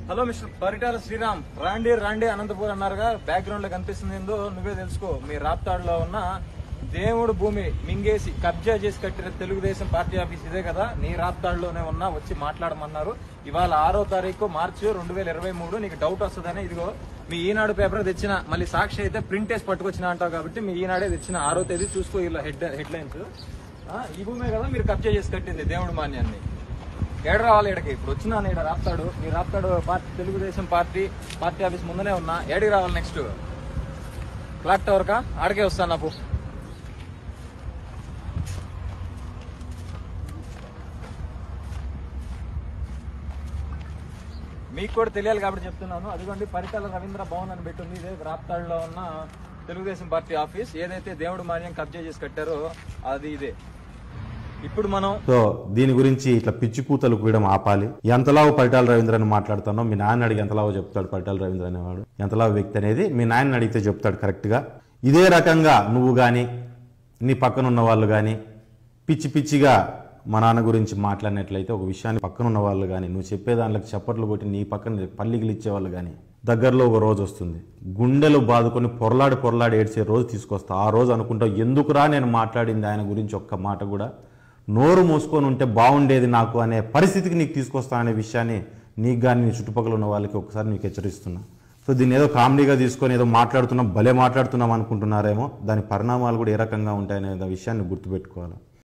hello mister Paritala Sriram రాండి రాండి Anantapur అన్నారుగా background లో కనిపిస్తుంది ఏందో నువ్వే తెలుసుకో మీ రాప్తాడులో ఉన్న దేవుడు భూమి మింగేసి కబ్జా చేసి కట్టిన తెలుగుదేశం పార్టీ ఆఫీస్ ఇదే కదా నీ రాప్తాడులోనే ఉన్నా వచ్చి మాట్లాడమన్నారు ఇవాళ ఆరో తారీఖు మార్చి రెండు వేల ఇరవై మూడు నీకు డౌట్ వస్తుందని ఇదిగో మీ ఈనాడు పేపర్ తెచ్చిన మళ్ళీ సాక్షి అయితే ప్రింట్ వేసి పట్టుకొచ్చిన అంటావు కాబట్టి మీ ఈనాడే తెచ్చిన ఆరో తేదీ చూసుకో ఇలా హెడ్ హెడ్ లైన్స్ ఈ భూమే కదా మీరు కబ్జా చేసి కట్టింది దేవుడు మాన్యాన్ని ఏడు రావాలి ఇక్కడికి ఇప్పుడు వచ్చినా ఇక్కడ రాస్తాడు మీరు రాస్తాడు party Telugu Desam party party office ముందనే ఉన్నా ఏడికి రావాలి నెక్స్ట్ క్లాక్ టవర్ కా ఆడికే వస్తాను నాకు మీకు కూడా తెలియాలి కాబట్టి చెప్తున్నాను అదిగోండి పరిటాల రవీంద్ర భవన్ అని పెట్టుంది ఇదే రాప్తాడులో ఉన్న తెలుగుదేశం పార్టీ ఆఫీస్ ఏదైతే దేవుడు మాన్యం కబ్జా చేసి కట్టారో అది ఇదే ఇప్పుడు మనం సో దీని గురించి ఇట్లా పిచ్చి కూతలు కూయడం ఆపాలి ఎంతలావు పరిటాల రవీంద్ర అని మాట్లాడుతానో మీ నాన్న అడిగి ఎంతలావు చెప్తాడు పరిటాల రవీంద్ర అనేవాడు ఎంతలావు వ్యక్తి అనేది మీ నాయన అడిగితే చెప్తాడు కరెక్ట్గా ఇదే రకంగా నువ్వు కానీ నీ పక్కన ఉన్న వాళ్ళు కానీ పిచ్చి పిచ్చిగా మా నాన్న గురించి మాట్లాడినట్లయితే ఒక విషయాన్ని పక్కన ఉన్న వాళ్ళు కానీ నువ్వు చెప్పే దాంట్లోకి చప్పట్లు కొట్టి నీ పక్కన పల్లికిలు ఇచ్చేవాళ్ళు కానీ దగ్గరలో ఒక రోజు వస్తుంది గుండెలు బాదుకొని పొరలాడి పొరలాడి ఏడ్చే రోజు తీసుకొస్తా ఆ రోజు అనుకుంటా ఎందుకురా నేను మాట్లాడింది ఆయన గురించి ఒక్క మాట కూడా నోరు మూసుకొని ఉంటే బాగుండేది నాకు అనే పరిస్థితికి నీకు తీసుకొస్తా అనే విషయాన్ని నీకు కానీ నీ చుట్టుపక్కల ఉన్న వాళ్ళకి ఒకసారి నీకు హెచ్చరిస్తున్నా సో దీన్ని ఏదో కామెడీగా తీసుకొని ఏదో మాట్లాడుతున్నాం భలే మాట్లాడుతున్నాం అనుకుంటున్నారేమో దాని పరిణామాలు కూడా ఏ రకంగా ఉంటాయనే విషయాన్ని గుర్తుపెట్టుకోవాలి